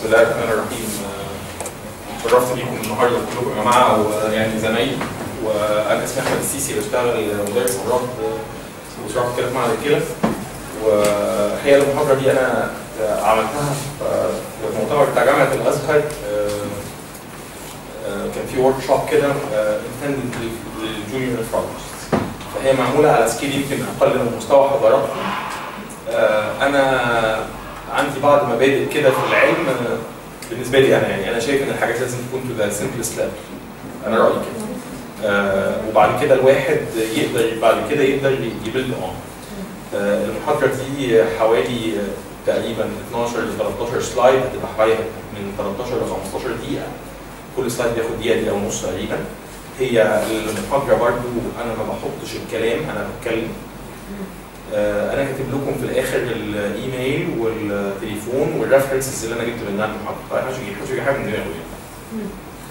بسم الله الرحمن الرحيم آه، شرفت بيكم النهارده كلكم يا جماعه ويعني زمايلي وانا اسمي احمد السيسي بشتغل مدرس امراض آه، وشرفت كده مع الكلى وهي المحاضره دي انا آه، عملتها في في المؤتمر بتاع جامعه الازهر آه، آه، كان في ورك شوب كده انتندد للجونيور نفرولوجيست فهي معموله على سكيل يمكن اقل من مستوى حضراتكم آه، انا عندي بعض مبادئ كده في العلم آه، بالنسبه لي انا يعني انا شايف ان الحاجات لازم تكون تو ذا سمبلست ليفل انا رايي كده آه، وبعد كده الواحد يقدر بعد كده يقدر يبيلد اون المحاضره دي حوالي آه، تقريبا 12 ل 13 سلايد هتبقى حوالي من 13 ل 15 دقيقه كل سلايد بياخد دقيقه دقيقه ونص تقريبا هي المحاضره برضو انا ما بحطش الكلام انا بتكلم آه، انا كاتب لكم في الاخر الايميل والتليفون والريفرنسز اللي انا جبت منها المحاضره طيب مش هجيب مش هجيب حاجه من دماغي يعني.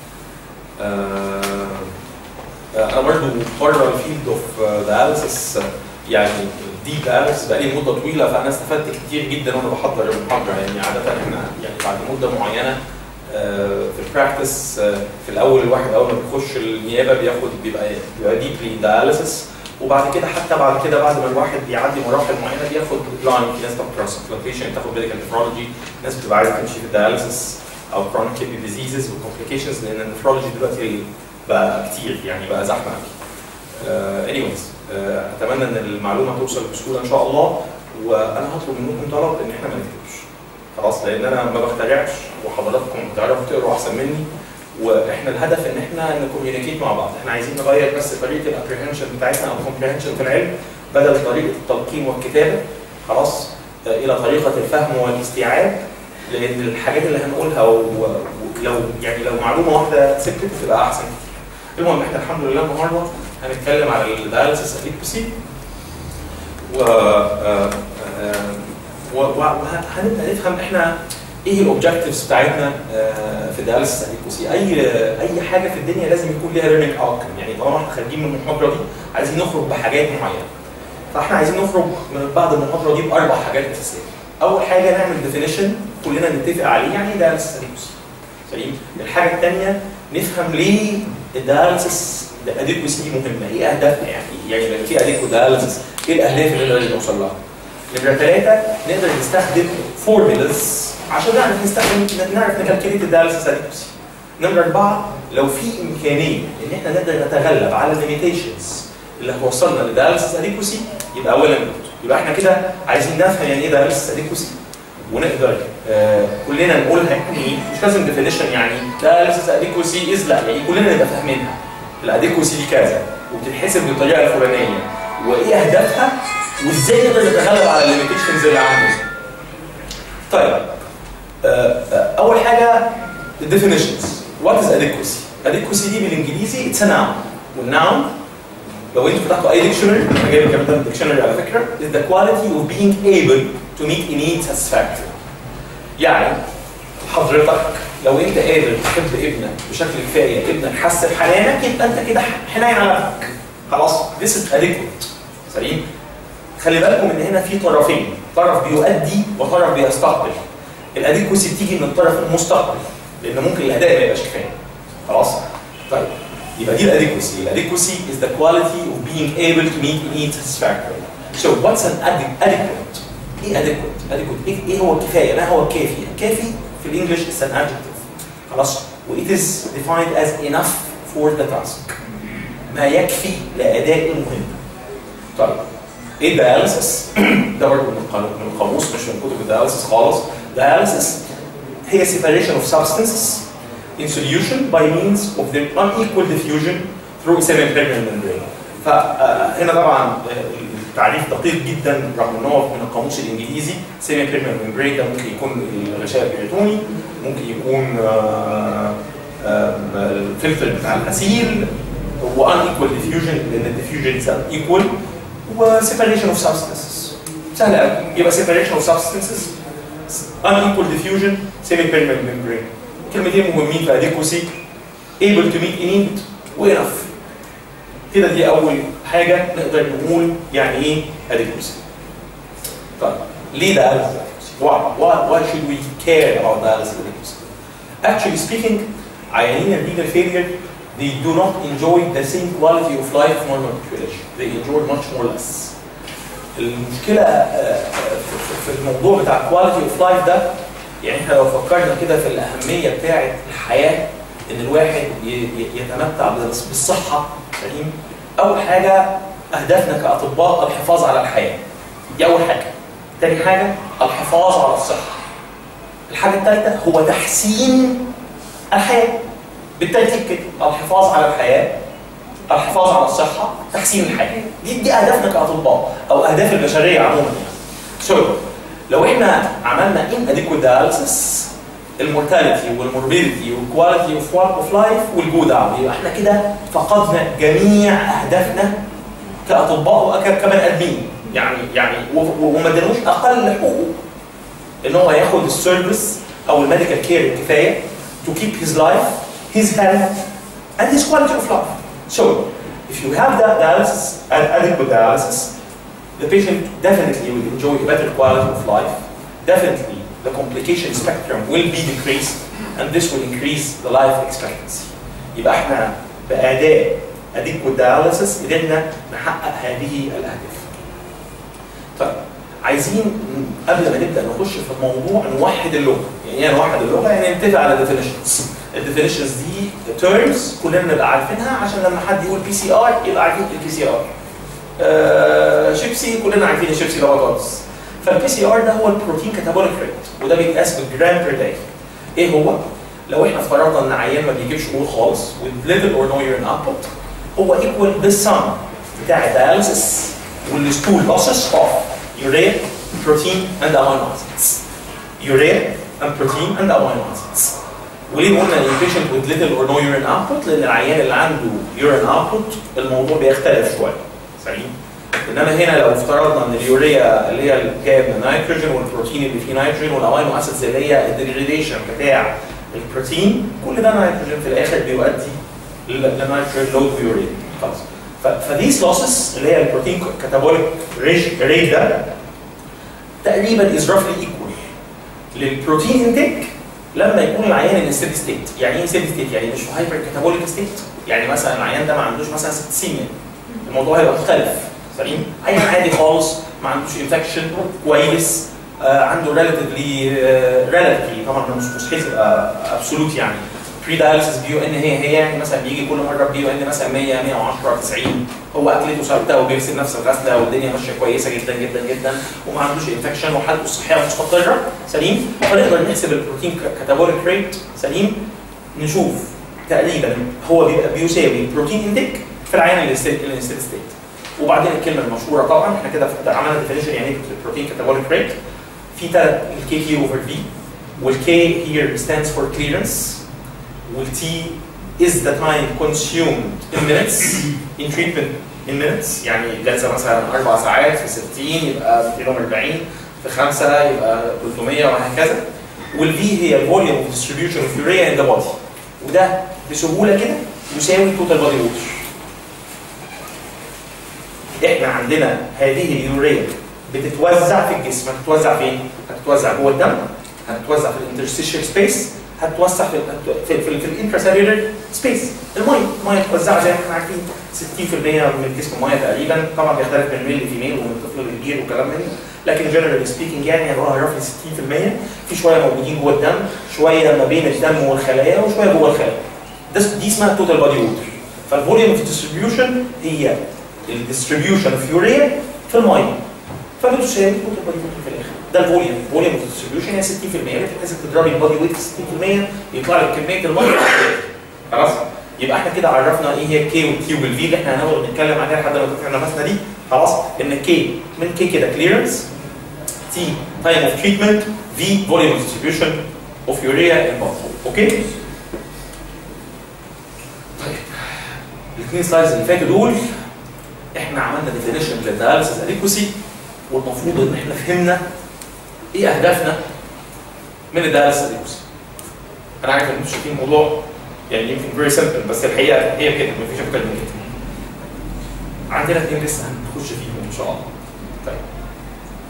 آه، آه، انا برضو بره الفيلد اوف داياليسيس يعني دي داياليسيس بقالي مده طويله فانا استفدت كتير جدا وانا بحضر المحاضره يعني عاده احنا يعني بعد مده معينه آه، في البراكتس آه، في الاول الواحد اول ما بيخش النيابه بياخد بيبقى بيبقى ديبلي داياليسيس وبعد كده حتى بعد كده بعد ما الواحد بيعدي مراحل معينه بياخد لاين في ناس تاخد ترانسبلانتيشن تاخد ميديكال نفرولوجي ناس بتبقى عايزه تمشي في الدياليسيس او كرونيك كيدني ديزيزز وكومبليكيشنز لان النفرولوجي دلوقتي بقى كتير يعني بقى زحمه قوي. اني وايز اتمنى ان المعلومه توصل بسهوله ان شاء الله وانا هطلب منكم طلب ان احنا ما نكتبش خلاص لان انا ما بخترعش وحضراتكم بتعرفوا تقروا احسن مني واحنا الهدف ان احنا نكوميونيكيت مع بعض احنا عايزين نغير بس طريقه الابريهنشن بتاعتنا او الكومبريهنشن في العلم بدل طريقه التلقين والكتابه خلاص آه، الى طريقه الفهم والاستيعاب لان الحاجات اللي هنقولها و- ولو يعني لو معلومه واحده ثبتت تبقى احسن المهم احنا الحمد لله النهارده هنتكلم على الداياليسيس اديكوسي و آه، آه، و- و- وهنبدا نفهم احنا ايه الاوبجكتيفز بتاعتنا آه، في الدياليسيس اديكوسي اي اي حاجه في الدنيا لازم يكون ليها ليرنينج اوتكم يعني طالما احنا خارجين من المحاضره دي عايزين نخرج بحاجات معينه فاحنا عايزين نخرج من بعد المحاضره دي باربع حاجات اساسيه اول حاجه نعمل ديفينيشن كلنا نتفق عليه يعني ايه دياليسيس اديكوسي سليم الحاجه الثانيه نفهم ليه الدياليسيس اديكوسي دي مهمه ايه اهدافها يعني يعني لما في اديكو دياليسيس ايه الاهداف اللي نقدر نوصل لها نمرة ثلاثة نقدر نستخدم فورمولاز عشان نعرف نستخدم نعرف نكالكوليت الدياليسيس اديكوسي. نمرة أربعة لو في إمكانية إن إحنا نقدر نتغلب على الليميتيشنز اللي هتوصلنا للدياليسيس اديكوسي يبقى أولا جود. يبقى إحنا كده عايزين نفهم يعني إيه دياليسيس اديكوسي ونقدر آه كلنا نقولها يعني مش لازم ديفينيشن يعني دياليسيس اديكوسي از لا يعني كلنا نبقى فاهمينها. الاديكوسي دي كذا وبتتحسب بالطريقة الفلانية وإيه أهدافها وازاي نقدر نتغلب على الليميتيشنز اللي عندنا. طيب آه، آه، اول حاجه الديفينيشنز وات از اديكوسي اديكوسي دي بالانجليزي اتس ناون والناون لو انتوا فتحتوا اي ديكشنري انا جايب الكلام ده من ديكشنري على فكره is the quality of being able to meet a need satisfactory يعني حضرتك لو انت قادر تحب ابنك بشكل كفايه ابنك حس بحنانك يبقى انت كده حنين على ابنك خلاص this is adequate سليم خلي بالكم ان هنا في طرفين طرف بيؤدي وطرف بيستقبل الاديكوسي بتيجي من الطرف المستقبل لان ممكن الاداء ما يبقاش كفايه خلاص طيب يبقى دي الاديكوسي الاديكوسي is the quality of being able to meet needs satisfactorily so what's an ade- adequate ايه adequate adequate ايه, إيه هو الكفايه ما هو الكافي الكافي في الانجليش is an adjective خلاص و it is defined as enough for the task ما يكفي لاداء المهمه طيب ايه الدياليسيس؟ ده برضه من القانون من القاموس مش من كتب الدياليسيس خالص. dialysis هي separation of substances in solution by means of their unequal diffusion through a semi-permeable membrane. فهنا طبعا آه، التعريف دقيق جدا رغم ان هو من القاموس الانجليزي semi-permeable membrane ده ممكن يكون الغشاء البريتوني ممكن يكون آه، آه، الفلتر بتاع الغسيل و unequal diffusion لان الديفيوجن is unequal و separation of substances سهل قوي يبقى separation of substances unequal diffusion semi permeable membrane كلمتين مهمين في adequacy able to meet a need و enough كده دي اول حاجه نقدر نقول يعني ايه adequacy طيب ليه ده Why? Why, why should we care about dialysis adequacy? Actually speaking, عيانين الrenal failure they do not enjoy the same quality of life normal population. They enjoy much more less. المشكلة آه، في- في الموضوع بتاع quality of life ده يعني احنا لو فكرنا كده في الأهمية بتاعة الحياة إن الواحد ي- ي- يتمتع بال- بالصحة سليم أول حاجة أهدافنا كأطباء الحفاظ على الحياة دي أول حاجة تاني حاجة الحفاظ على الصحة الحاجة الثالثة هو تحسين الحياة بالترتيب كده الحفاظ على الحياة الحفاظ على الصحة تحسين الحياة دي دي أهدافنا كأطباء أو أهداف البشرية عموما يعني سو لو احنا عملنا inadequate dialysis المورتاليتي والموربيديتي والكواليتي اوف اوف لايف والجو داون يبقى احنا كده فقدنا جميع اهدافنا كاطباء وكبني ادمين يعني يعني و- و- وما ادالوش اقل حقوقه ان هو ياخد السيرفيس او الميديكال كير الكفايه to keep his life, his health, and his quality of life. So, if you have that dialysis and adequate dialysis, the patient definitely will enjoy a better quality of life. Definitely, the complication spectrum will be decreased, and this will increase the life expectancy. يبقى احنا بأداء adequate dialysis قدرنا نحقق هذه الأهداف. طيب عايزين قبل ما نبدا نخش في الموضوع نوحد اللغه، يعني ايه نوحد اللغه؟ يعني نتفق على definitions. الديفينيشنز دي تيرمز كلنا نبقى عارفينها عشان لما حد يقول بي سي ار يبقى عارفين البي سي ار. شيبسي كلنا عارفين الشيبسي ده بطاطس. فالبي سي ار ده هو البروتين كاتابوليك ريت وده بيتقاس بالجرام بير داي. ايه هو؟ لو احنا افترضنا ان عيان ما بيجيبش قول خالص with little or no urine output هو equal بالسم بتاع الدياليسيس والستول losses of urea, protein and amino acids. Urea and protein and amino acids. وليه قلنا ان patient with little or no urine output؟ لان العيان اللي عنده urine output الموضوع بيختلف شويه. سليم؟ انما هنا لو افترضنا ان اليوريا اللي هي جايه من النيتروجين والبروتين اللي فيه نيتروجين والامينو اسيدز اللي هي الديجريديشن بتاع البروتين كل ده نيتروجين في الاخر بيؤدي لنيتروجين لود يوريا خلاص فذيس لوسز اللي هي البروتين كاتابوليك ريت ده تقريبا از رفلي ايكوال للبروتين انتيك لما يكون العيان ان ستيدي ستيت يعني ايه ستيدي ستيت يعني مش في هايبر كاتابوليك ستيت يعني مثلا العيان ده ما عندوش مثلا سيميا الموضوع هيبقى مختلف سليم عيان عادي خالص ما عندوش انفكشن كويس آه عنده ريلاتيفلي ريلاتيفلي طبعا ده مش مستحيل تبقى ابسولوت يعني بري دايلسيس بيو ان هي هي يعني مثلا بيجي كل مره بيو ان مثلا 100 110 90 هو اكلته ثابته وبيغسل نفس الغسله والدنيا ماشيه كويسه جدا جدا جدا وما عندوش انفكشن وحالته الصحيه مستقره سليم فنقدر نحسب البروتين كاتابوليك ريت سليم نشوف تقريبا هو بيبقى بيساوي البروتين انديك في العيان الستيت ستيت وبعدين الكلمه المشهوره طبعا احنا كده عملنا ديفينيشن يعني ايه البروتين كاتابوليك ريت في ثلاث الكي كي اوفر في والكي here stands for clearance والتي is the time consumed in minutes in treatment in minutes يعني جلسه مثلا اربع ساعات في 60 يبقى 240 في خمسه يبقى 300 وهكذا والفي هي الفوليوم اوف ديستريبيوشن اوف يوريا ان ذا بودي وده بسهوله كده يساوي توتال بودي ووتر احنا عندنا هذه اليوريا بتتوزع في الجسم هتتوزع فين؟ هتتوزع جوه الدم هتتوزع في الانترستيشال سبيس هتوسع في في في, في الانترسيلولر سبيس الميه الميه متوزعه زي ما احنا عارفين 60% من الجسم ميه تقريبا طبعا بيختلف من ميل لفيميل ومن طفل لكبير وكلام من ده لكن جنرال سبيكينج يعني هو رفلي 60% في شويه موجودين جوه الدم شويه ما بين الدم والخلايا وشويه جوه الخلايا ده دي اسمها توتال بادي ووتر فالفوليوم اوف ديستريبيوشن هي الديستريبيوشن اوف يوريا في الميه فبتساوي توتال بادي ووتر في الاخر ده الفوليوم الفوليوم اوف ديستريبيوشن هي 60% بتحسب تضربي البادي ويت في 60% يطلع لك كميه الميه خلاص يبقى احنا كده عرفنا ايه هي الكي والكي والفي اللي احنا هنقعد نتكلم عليها لحد ما تطلع نفسنا دي خلاص ان كي من كي كده كليرنس تي تايم اوف تريتمنت في فوليوم ديستريبيوشن اوف يوريا ان بادي اوكي طيب الاثنين سلايدز اللي فاتوا دول احنا عملنا ديفينيشن للدياليسيس اديكوسي والمفروض ان احنا فهمنا ايه اهدافنا من الدياليسيس اديكوسي انا عارف ان انتوا شايفين الموضوع يعني يمكن فيري سمبل بس الحقيقه هي كده مفيش اكتر من كده عندنا اثنين لسه هنخش فيهم ان شاء الله طيب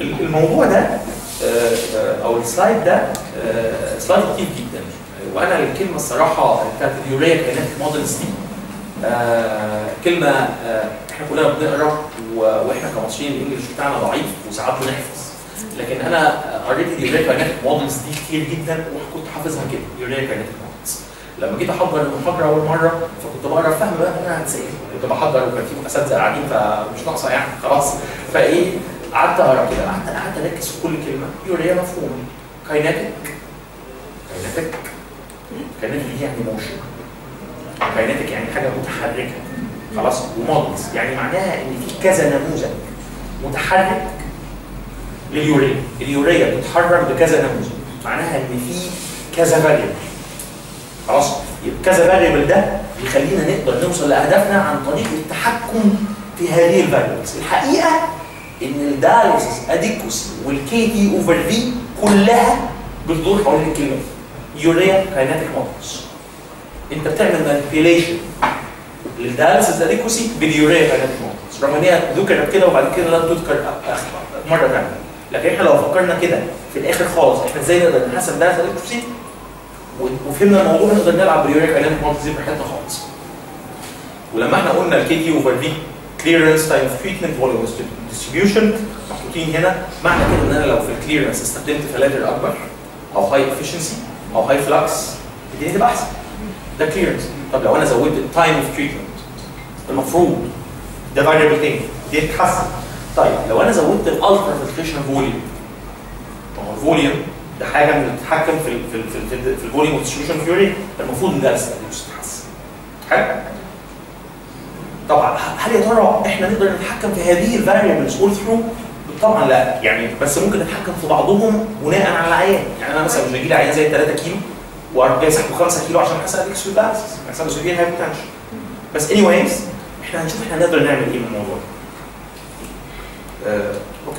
الموضوع ده آه، آه، او السلايد ده آه، سلايد لطيف جدا وانا الكلمه الصراحه بتاعت اليوريا كانت مودلز دي آه، كلمه آه، احنا كلنا بنقرا و- واحنا كمصريين الانجليش بتاعنا ضعيف وساعات بنحفظ لكن انا قريت اليوريا كاينتيك مودلز دي كتير جدا وكنت حافظها كده يوريا كاينتيك مودلز لما جيت احضر المحاضره اول مره فكنت بقرا فاهم بقى انا هتسال كنت بحضر وكان في اساتذه قاعدين فمش ناقصه يعني خلاص فايه قعدت اقرا كده قعدت قعدت اركز في كل كلمه يوريا مفهوم كاينتيك كاينتيك كاينتيك دي يعني موشن كاينتيك يعني حاجه متحركه خلاص ومودلز يعني معناها ان في كذا نموذج متحرك لليوريا اليوريا بتتحرك بكذا نموذج معناها ان في كذا فاريبل خلاص يبقى كذا فاريبل ده يخلينا نقدر نوصل لاهدافنا عن طريق التحكم في هذه الفاريبلز الحقيقه ان الدايلسيس اديكوسي والكي تي اوفر في كلها بتدور حوالين الكلمه دي. يوريا كايناتيك مودلز انت بتعمل مانيبيوليشن للدايلسيس اديكوسي باليوريا كايناتيك مودلز رغم ان هي ذكرت كده وبعد كده لم تذكر أ- أخ- مره ثانيه لكن احنا لو فكرنا كده في الاخر خالص احنا ازاي نقدر نحسن دايلسيس اديكوسي و- وفهمنا الموضوع نقدر نلعب باليوريا كايناتيك مودلز دي براحتنا خالص ولما احنا قلنا الكي تي اوفر في كليرنس تايم اوف تريتمنت فوليوم ديستريبيوشن محطوطين هنا معنى كده ان انا لو في الكليرنس استخدمت فلاتر اكبر او هاي افشنسي او هاي فلكس الدنيا تبقى احسن ده كليرنس طب لو انا زودت التايم اوف تريتمنت المفروض ده فاريبل تاني دي تتحسن طيب لو انا زودت الالترا فلتريشن فوليوم ما هو الفوليوم ده حاجه من بتتحكم في ال في ال في, ال في الفوليوم ديستريبيوشن اوف يوريا المفروض ان ده يتحسن حلو طبعا هل يا ترى احنا نقدر نتحكم في هذه الفاريبلز اول ثرو؟ طبعا لا يعني بس ممكن نتحكم في بعضهم بناء على العيان يعني انا مثلا مش بيجي لي عيان زي 3 كيلو وجاي اسحبه 5 كيلو عشان احسن اديك سويت بالانس احسن سويت هايبوتنشن بس اني وايز احنا هنشوف احنا نقدر نعمل ايه من الموضوع آه، اوكي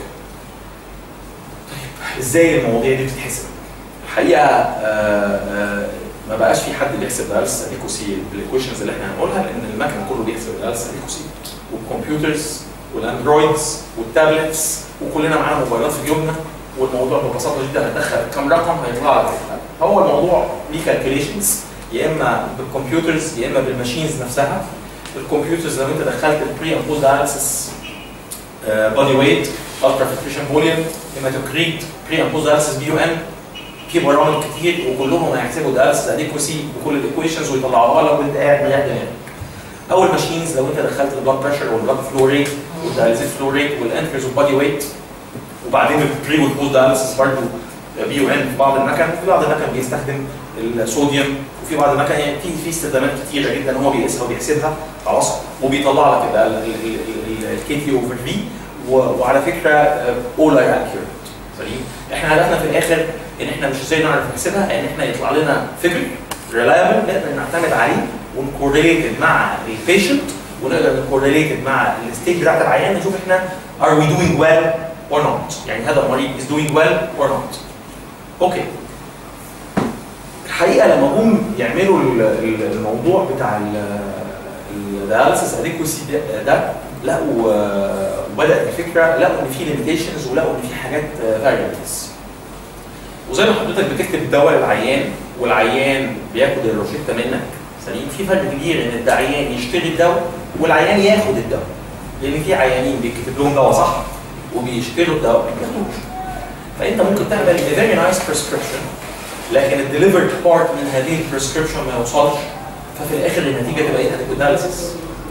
طيب ازاي المواضيع دي بتتحسب؟ الحقيقه آه، آه، ما بقاش في حد بيحسب دالس اديكوسي بالايكويشنز اللي احنا هنقولها لان المكن كله بيحسب دالس اديكوسي والكمبيوترز والاندرويدز والتابلتس وكلنا معانا موبايلات في جيوبنا والموضوع ببساطه جدا هتدخل كام رقم هيطلع لك هو الموضوع ليه كالكوليشنز يا اما بالكمبيوترز يا اما بالماشينز نفسها الكمبيوترز لو انت دخلت البري امبوز دايلسيس بودي ويت الترا فلتريشن فوليوم هيماتوكريت بري امبوز دايلسيس بي يو ان في برامج كتير وكلهم هيحسبوا دايلسيس اديكوسي بكل الايكويشنز ويطلعوها لك وانت قاعد مريح دماغك اول ماشينز لو انت دخلت البلاد بريشر والبلاد فلو ريت والدايليزيس فلو ريت والانترز والبادي ويت وبعدين البري والبوست دايليسيس برضه بي يو ان في بعض المكن في بعض المكن بيستخدم الصوديوم وفي بعض المكن يعني في في استخدامات كتيره جدا هو بيقيسها وبيحسبها خلاص وبيطلع لك الكي تي اوفر في وعلى فكره اول ار اكيوريت سليم احنا هدفنا في الاخر ان احنا مش ازاي نعرف نحسبها ان احنا يطلع لنا فيجر ريلايبل نقدر نعتمد عليه ونكورليتد مع البيشنت ونقدر نكورليتد مع الستيج بتاعت العيان نشوف احنا ار وي دوينج ويل اور نوت يعني هذا المريض از دوينج ويل اور نوت اوكي الحقيقه لما جم يعملوا ال- ال- الموضوع بتاع الدياليسيس اديكوسي ده لقوا آه، وبدات الفكره لقوا ان في ليميتيشنز ولقوا ان في حاجات فاريبلز وزي ما حضرتك بتكتب الدواء للعيان والعيان بياخد الروشته منك سليم في فرق كبير ان العيان يشتري الدواء والعيان ياخد الدواء لان في عيانين بيكتب لهم دواء صح وبيشتروا الدواء ما بياخدوش فانت ممكن تعمل a very nice prescription لكن الديليفرد بارت من هذه البريسكربشن ما يوصلش ففي الاخر النتيجه تبقى ايه هتبقى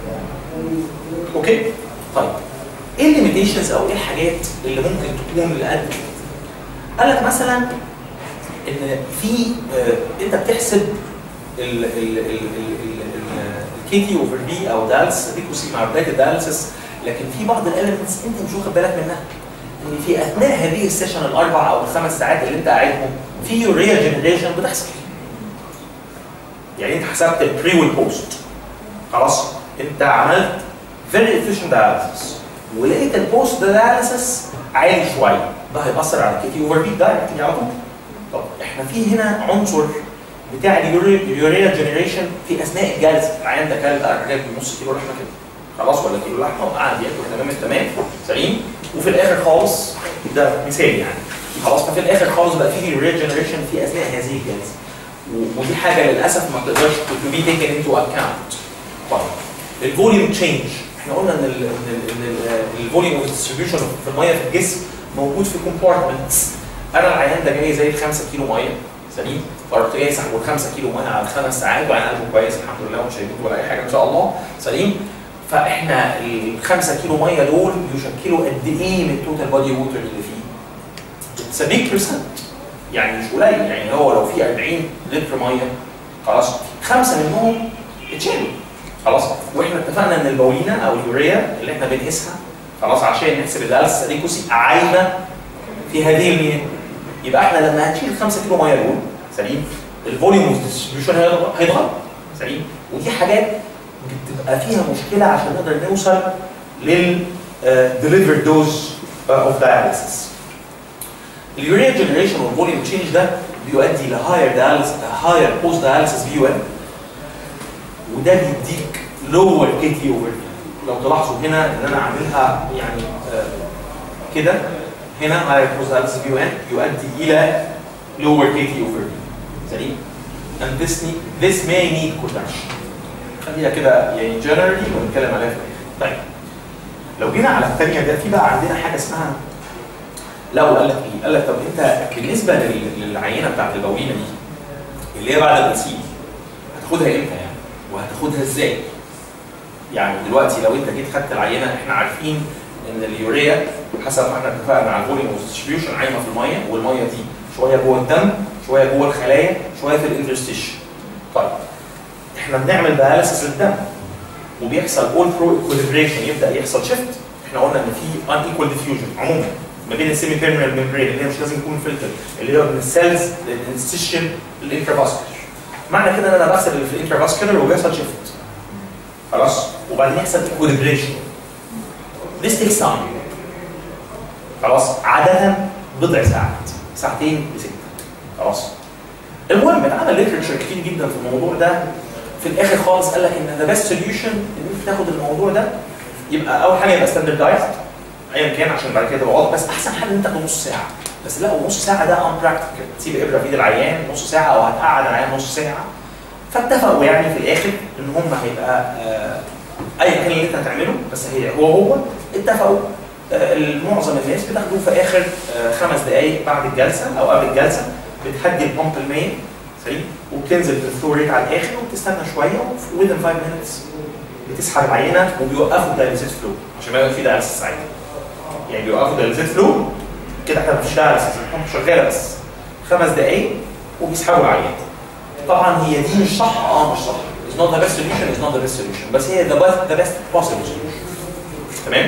اوكي طيب ايه الليميتيشنز او ايه الحاجات اللي ممكن تكون لقد قال لك مثلا ان في آه، انت بتحسب الكي تي اوفر بي او دالس اديكوسي مع بدايه الدالسس لكن في بعض الاليمنتس انت مش واخد بالك منها ان في اثناء هذه السيشن الاربع او الخمس ساعات اللي انت قاعدهم في يوريا جنريشن بتحصل يعني انت حسبت البري والبوست خلاص انت عملت فيري efficient dialysis ولقيت البوست داياليسيس عالي شويه ده هيأثر على الكي تي اوفر بي دايركتلي على طول طب احنا في هنا عنصر بتاع اليوريا جنريشن في اثناء الجلسه العيان ده كان حاجات نص كيلو لحمه كده خلاص ولا كيلو لحمه وقعد ياكل تمام التمام سليم وفي الاخر خالص ده مثال يعني خلاص ففي الاخر خالص بقى في ريجنريشن في اثناء هذه الجلسه و- ودي حاجه للاسف ما تقدرش to be taken into account طيب الفوليوم تشينج احنا قلنا ان ال- ان ال- ان ال- الفوليوم ديستريبيوشن في الميه في الجسم موجود في كومبارتمنتس انا العيان ده جاي زي 5 كيلو ميه سليم فرحت جاي سحبه 5 كيلو ميه على خمس ساعات وعين قلبه كويس الحمد لله ومش هيموت ولا اي حاجه ان شاء الله سليم فاحنا ال 5 كيلو ميه دول يشكلوا قد ايه من التوتال بادي ووتر اللي فيه؟ اتس بيج بيرسنت يعني مش قليل يعني هو لو في 40 لتر ميه خلاص خمسه منهم اتشالوا خلاص واحنا اتفقنا ان البولينا او اليوريا اللي احنا بنقيسها خلاص عشان نحسب الالس اديكوسي عايمه في هذه المياه يبقى احنا لما هنشيل 5 كيلو ميه دول سليم الفوليوم ديستريبيوشن هيتغير سليم ودي حاجات بتبقى فيها مشكله عشان نقدر نوصل لل ديليفر دوز اوف داياليسيس اليوريا جنريشن والفوليوم تشينج ده بيؤدي لهاير داياليسيس هاير بوست داياليسيس بي 1 وده بيديك لور كي تي اوفر لو تلاحظوا هنا ان انا عاملها يعني آه، كده هنا هاير بوست داياليسيس بي 1 يؤدي الى lower KT over V سليم and this need this may need correction خليها كده يعني generally ونتكلم عليها في الآخر. طيب لو جينا على الثانيه ده في بقى عندنا حاجه اسمها لو قال لك ايه؟ قال لك طب انت بالنسبه لل- للعينه بتاعت البولينه دي اللي هي بعد الغسيل هتاخدها امتى يعني؟ وهتاخدها ازاي؟ يعني دلوقتي لو انت جيت خدت العينه احنا عارفين ان اليوريا حسب ما احنا اتفقنا على الفوليوم ديستريبيوشن عايمه في الميه والميه دي شويه جوه الدم شويه جوه الخلايا شويه في الانترستيشن طيب احنا بنعمل دياليسيس للدم وبيحصل اول ثرو اكوليبريشن يبدا يحصل شيفت احنا قلنا ان في ان ايكوال ديفيوجن عموما ما بين السيمي بيرمينال ميمبرين اللي هي مش لازم يكون فلتر اللي هو من السيلز للانستيشن للانترافاسكولار معنى كده ان انا بغسل اللي في الانترافاسكولار وبيحصل شيفت خلاص وبعدين يحصل اكوليبريشن This takes time خلاص عادة بضع ساعات ساعتين لستة خلاص المهم اتعمل ليترشر كتير جدا في الموضوع ده في الاخر خالص قال لك ان ذا بيست سوليوشن ان انت تاخد الموضوع ده يبقى اول حاجه يبقى ستاندردايزد ايا كان عشان بعد كده تبقى واضح بس احسن حاجه ان انت تاخد نص ساعه بس لا ونص ساعه ده ان براكتيكال تسيب ابره في ايد العيان نص ساعه او هتقعد العيان نص ساعه فاتفقوا يعني في الاخر ان هم هيبقى آه، ايا كان اللي انت هتعمله بس هي هو هو اتفقوا آه، معظم الناس بتاخده في اخر آه، خمس دقائق بعد الجلسه او قبل الجلسه بتهدي البامب المية سليم وبتنزل بالفلو ريت على الاخر وبتستنى شويه وذن 5 minutes بتسحب العينه وبيوقفوا الدايليسيس فلو عشان ما يبقى في دايليسيس ساعتها يعني بيوقفوا الدايليسيس فلو كده احنا مفيش دايليسيس البامب شغاله بس خمس دقائق وبيسحبوا العينه طبعا هي دي مش صح اه مش صح It's not the best solution, it's not the best solution بس هي the best, the best possible solution تمام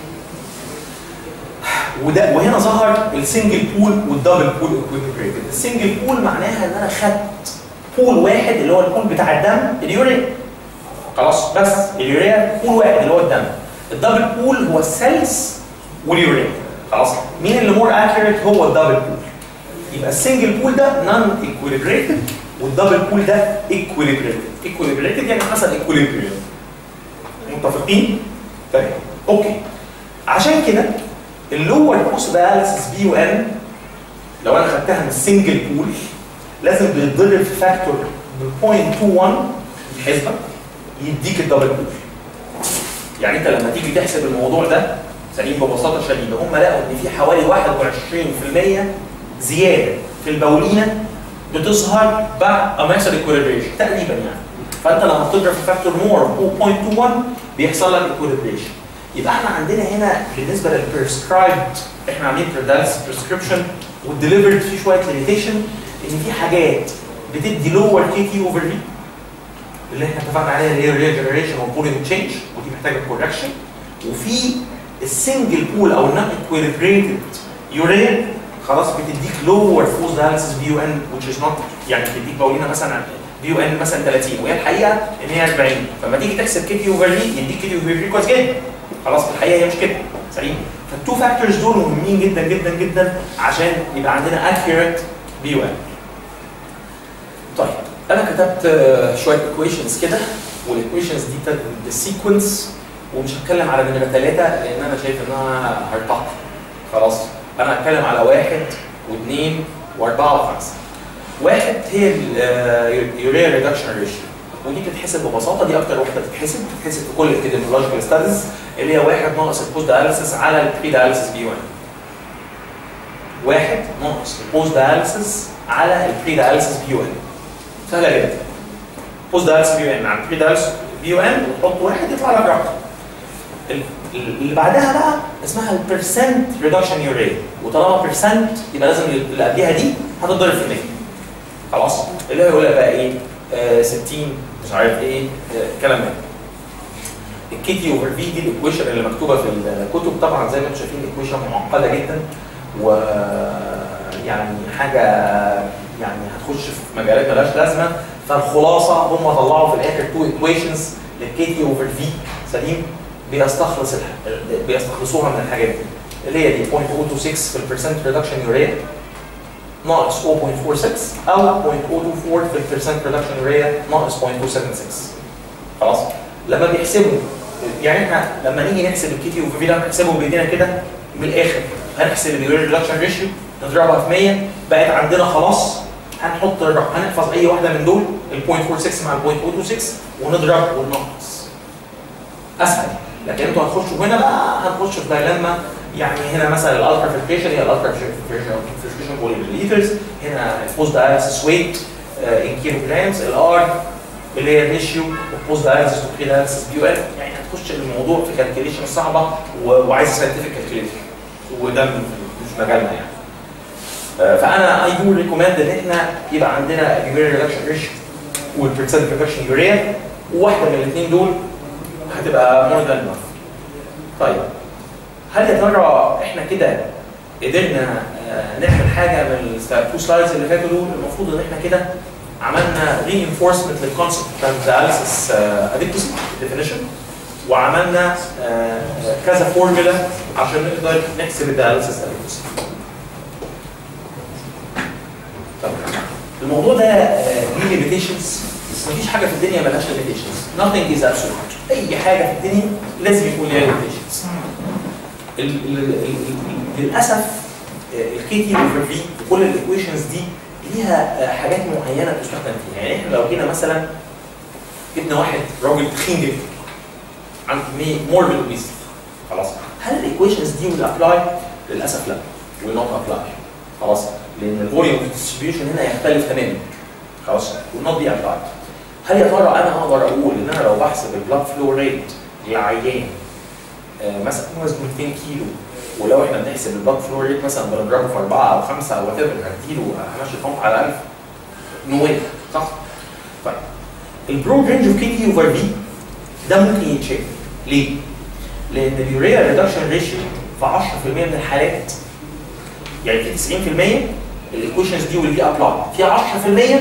وده وهنا ظهر السنجل بول والدبل بول اكويبريتد السنجل بول معناها ان انا خدت بول واحد اللي هو البول بتاع الدم اليوريا خلاص بس اليوريا بول واحد اللي هو الدم الدبل بول هو السيلز واليوريا خلاص مين اللي مور اكيوريت هو الدبل بول يبقى السنجل بول ده نون ايكويليبريتد والدبل بول ده ايكويليبريتد ايكويليبريتد يعني حصل ايكويليبريم متفقين؟ تمام اوكي عشان كده اللور بوست داياليسيس بي وان لو انا خدتها من السنجل بول لازم بيتضرب في فاكتور ب 0.21 الحسبه يديك الدبل بول يعني انت لما تيجي تحسب الموضوع ده سليم ببساطه شديده هم لقوا ان في حوالي 21% زياده في البولينه بتظهر بعد اما يحصل ايكوليبريشن تقريبا يعني فانت لما بتضرب في فاكتور مور 0.21 بيحصل لك ايكوليبريشن يبقى احنا عندنا هنا بالنسبه للبريسكرايبد احنا عاملين بريدالس بريسكريبشن والديليفرد فيه شويه ليميتيشن ان في حاجات بتدي لور كي تي اوفر في اللي احنا اتفقنا عليها اللي هي ريجنريشن والبولينج تشينج ودي محتاجه كوركشن وفي السنجل بول او النون ايكوليبريتد يوريا خلاص بتديك لور فوز دايلسيس بي يو ان which is not يعني بتديك بولينا مثلا بي يو ان مثلا 30 وهي الحقيقه ان هي 40 فلما تيجي تحسب كي تي اوفر في يديك كي تي اوفر في كويس جدا خلاص في الحقيقه هي مش كده سليم فالتو فاكتورز دول مهمين جدا جدا جدا عشان يبقى عندنا accurate بي يو ان طيب انا كتبت آه، شويه equations كده والايكويشنز دي بتاعت السيكونس ومش هتكلم على نمره ثلاثه لان انا شايف انها هرتقي خلاص انا هتكلم على واحد واثنين واربعه وخمسه واحد هي اليوريا ريدكشن ريشيو ودي بتتحسب ببساطه دي اكتر واحده بتتحسب بتتحسب في كل الابيديمولوجيكال ستاديز اللي هي واحد ناقص البوست داياليسيس على البري داياليسيس بي 1 واحد ناقص البوست داياليسيس على البري داياليسيس بي 1 سهله جدا بوست داياليسيس بي 1 على البري داياليسيس بي 1 وتحط واحد يطلع لك رقم ال- ال- اللي بعدها بقى اسمها البرسنت ريدكشن يوريا وطالما برسنت يبقى لازم اللي قبلها دي هتتضرب في 100 خلاص اللي هو يقول لك بقى ايه آه 60 مش عارف ايه آه كلام ده الكي تي اوفر في دي الايكويشن اللي مكتوبه في الكتب طبعا زي ما انتم شايفين ايكويشن معقده جدا و يعني حاجه يعني هتخش في مجالات مالهاش لازمه فالخلاصه هم طلعوا في الاخر تو ايكويشنز للكي تي اوفر في سليم بيستخلص الح... بيستخلصوها من الحاجات دي اللي هي دي 0.026 في البرسنت ريدكشن يوريا ناقص 0.46 او 0.024 في البرسنت ريدكشن يوريا ناقص 0.276 خلاص لما بيحسبوا يعني احنا لما نيجي نحسب الكي تي اوفر في ده هنحسبه بايدينا كده من الاخر هنحسب اليوريا ريدكشن ريشيو نضربها في 100 بقت عندنا خلاص هنحط الرقم هنحفظ اي واحده من دول ال 0.46 مع ال 0.026 ونضرب وننقص اسهل لكن انتوا هتخشوا هنا بقى هنخش في دايلاما يعني هنا مثلا الالترا فلتريشن هي الالترا فلتريشن فوليوم لترز هنا البوست داياليسيس ويت ان كيلو جرامز الار اللي هي الريشيو والبوست داياليسيس تو بري داياليسيس بي ال يعني هتخش الموضوع في كالكوليشن صعبه و- وعايز ساينتفك كالكوليتر وده م- مش مجالنا يعني آه، فانا اي دو ريكومند ان احنا يبقى عندنا اليوريا ريدكشن ريشيو والبرسنت ريدكشن يوريا وواحده من الاثنين دول هتبقى مور ذان انف طيب هل يا ترى احنا كده قدرنا آه، نعمل حاجه من التو سلايدز اللي فاتوا دول المفروض ان احنا كده عملنا reinforcement للكونسبت بتاع الدياليسيس اديكوسي ديفينيشن وعملنا آه، آه، كذا فورمولا عشان نقدر نحسب الدياليسيس اديكوسي طب الموضوع ده آه، ليه ليميتيشنز بس مفيش حاجه في الدنيا ملهاش ليميتيشنز nothing is absolute اي حاجه في الدنيا لازم يكون ليها ليميتيشنز للاسف الكي تي اوفر في كل الايكويشنز دي ليها آه، حاجات معينه بتستخدم فيها يعني احنا لو جينا مثلا جبنا واحد راجل تخين جدا عنده موربل اوبيستي خلاص هل الايكويشنز دي will ابلاي؟ للاسف لا will not ابلاي خلاص لان الفوليوم ديستريبيوشن هنا يختلف تماما خلاص will not be applied هل يا ترى انا اقدر اقول ان انا لو بحسب البلاد فلو ريت للعيان آه، مثلا وزنه 200 كيلو ولو احنا بنحسب البلاد فلو ريت مثلا بنضربه في اربعه او خمسه او وات ايفر هديله همشي البامب على 1000 نو واي صح؟ طيب البرود رينج اوف كي تي اوفر في ده ممكن يتشيك ليه؟ لان اليوريا ريدكشن ريشيو في 10% من الحالات يعني في 90% الايكويشنز دي واللي ابلاي في 10%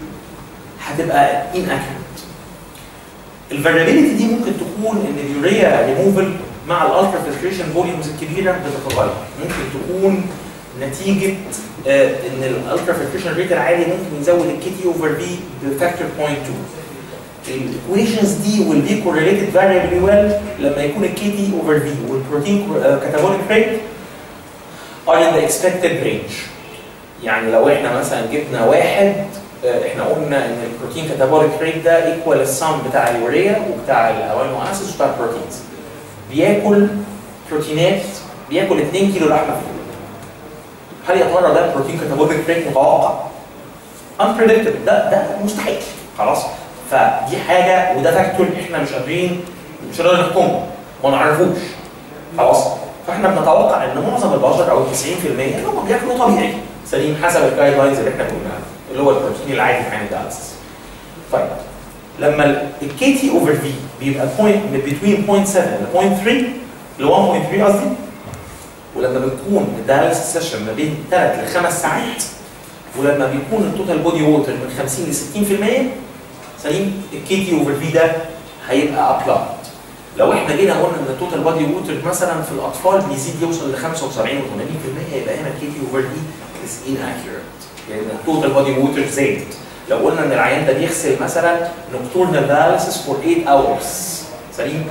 هتبقى inaccurate الفاريابيلتي دي ممكن تكون ان اليوريا ريموفل مع الالترا فلتريشن فوليومز الكبيره بتتغير ممكن تكون نتيجه آه، ان الالترا فلتريشن ريت العالي ممكن يزود الكي تي اوفر بي بفاكتور 0.2 الايكويشنز دي will be correlated variably well لما يكون الكي تي اوفر في والبروتين كاتابوليك ريت are in the expected range يعني لو احنا مثلا جبنا واحد آه، احنا قلنا ان البروتين كاتابوليك ريت ده ايكوال السم بتاع اليوريا وبتاع الامينو اسيدز وبتاع البروتينز بياكل بروتينات بياكل 2 كيلو لحمه في اليوم هل يا ترى ده بروتين كاتابوليك ريت متوقع؟ unpredictable ده ده مستحيل خلاص فدي حاجه وده فاكتور احنا مش قادرين مش قادرين نحكمه ما نعرفوش خلاص فاحنا بنتوقع ان معظم البشر او 90% ان هم بياكلوا طبيعي سليم حسب الجايد لاينز اللي احنا قلناها اللي هو البروتين العادي في عين الدياليسيس طيب لما الكي تي اوفر في بيبقى بوينت بين 0.7 ل 0.3 ل 1.3 قصدي ولما بتكون الدياليسيس سيشن ما بين 3 ل 5 ساعات ولما بيكون التوتال بودي ووتر من 50 ل 60% سليم الكي تي اوفر في ده هيبقى ابلايد لو احنا جينا قلنا ان التوتال بودي ووتر مثلا في الاطفال بيزيد يوصل ل 75 و 80% يبقى هنا الكي تي اوفر في از inaccurate لان التوتال بودي ووتر زاد لو قلنا ان العيان ده بيغسل مثلا نوكتورنال داياليسيس فور 8 اورز سليم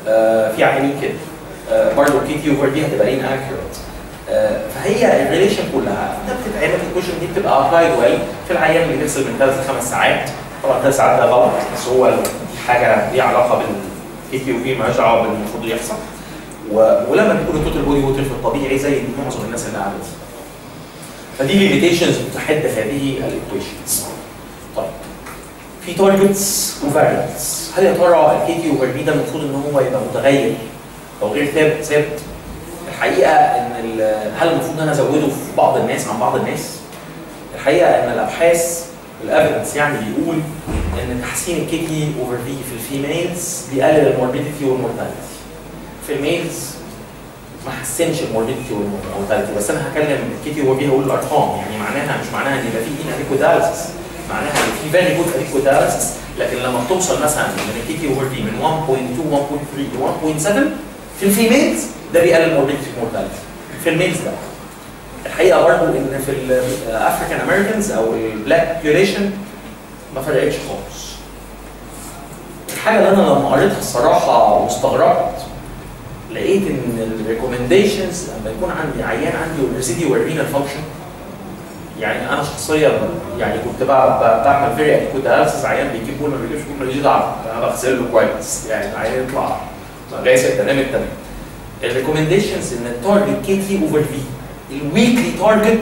آه، في عيانين كده آه، برضه الكي تي اوفر دي هتبقى ان اكيوريت فهي الريليشن كلها انت بتتعمل الكوشن دي بتبقى ابلايد واي في العيان اللي بيغسل من ثلاث لخمس ساعات طبعا ثلاث ساعات ده غلط بس هو دي حاجه ليها علاقه بالكي تي او في مالهاش دعوه بالمفروض يحصل و- ولما بيكون التوتال بودي ووتر في الطبيعي زي معظم الناس اللي قاعده دي. فدي ليميتيشنز بتحد هذه الايكويشنز. طيب في تارجتس وفاريبلز هل يا ترى الكي تي اوفر بي ده المفروض ان هو يبقى متغير او غير ثابت ثابت؟ الحقيقه ان ال- هل المفروض ان انا ازوده في بعض الناس عن بعض الناس؟ الحقيقه ان الابحاث الافيدنس يعني بيقول ان تحسين الكي تي اوفر في في الفيميلز بيقلل الموربيديتي والمورتاليتي. في الميلز ما حسنش الموربيديتي والمورتاليتي بس انا هكلم الكي تي اوفر في هقول الارقام يعني معناها مش معناها ان يبقى في ان اديكوداليسيس معناها ان في فيري جود اديكوداليسيس لكن لما بتوصل مثلا من الكي تي اوفر في من 1.2 1.3 1.7 في الفيميلز ده بيقلل الموربيديتي والمورتاليتي في الميلز ده الحقيقه برضه ان في الافريكان امريكانز او البلاك بيوليشن ما فرقتش خالص الحاجه اللي انا لما قريتها الصراحه واستغربت لقيت ان الريكومنديشنز لما يكون عندي عيان عنده ريزيديوال رينال فانكشن يعني انا شخصيا يعني كنت بع- ب- بعمل فيري اكيوت داياليسيس عيان بيجيب بول ما بيجيبش بول ماليش دعوه انا بغسل له كويس يعني العيان يطلع غاسل تمام التمام الريكومنديشنز ان التارجت كي تي اوفر في الويكلي تارجت 2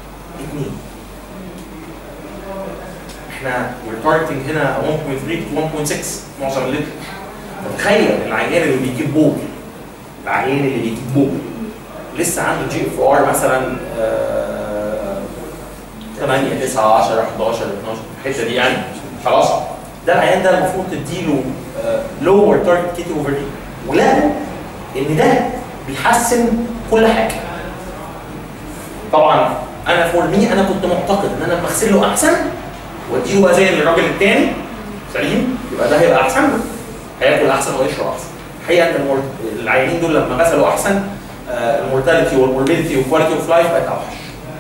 احنا we're targeting هنا 1.3 to 1.6 معظم الليتر فتخيل العيان اللي بيجيب بول العيان اللي بيجيب بول لسه عنده جي اف ار مثلا آه، 8 9 10 11 12 الحته دي يعني خلاص ده العيان ده المفروض تديله لور تارجت كيتي اوفر دي ولقوا ان ده بيحسن كل حاجه طبعا انا فور مي انا كنت معتقد ان انا لما اغسل له احسن واديله بقى زي الراجل الثاني سليم يبقى ده هيبقى احسن له هياكل احسن ويشرب احسن الحقيقه ان المور... العيانين دول لما غسلوا احسن آه، المورتاليتي والموربيديتي والكواليتي اوف لايف بقت اوحش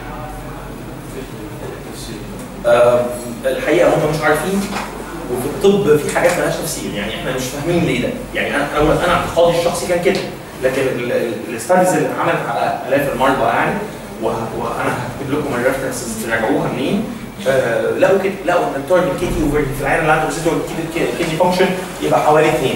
آه، الحقيقه هم مش عارفين وفي الطب في حاجات مالهاش تفسير يعني احنا مش فاهمين ليه ده يعني انا انا انا اعتقادي الشخصي كان كده لكن الاستاديز اللي اتعملت على الاف المرضى يعني وه- وانا هكتب لكم الريفرنسز تراجعوها منين آه، لقوا كده لقوا ان التارجت كيتي اوفر في العيان اللي عنده ريزيدوال كيتي فانكشن يبقى حوالي 2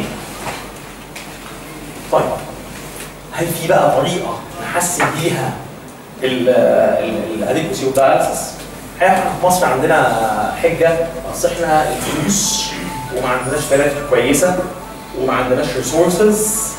طيب هل في بقى طريقه نحسن بيها الاديكوسي اوف داياليسيس؟ احنا في مصر عندنا حجه اصل احنا الفلوس وما عندناش بلد كويسه وما عندناش ريسورسز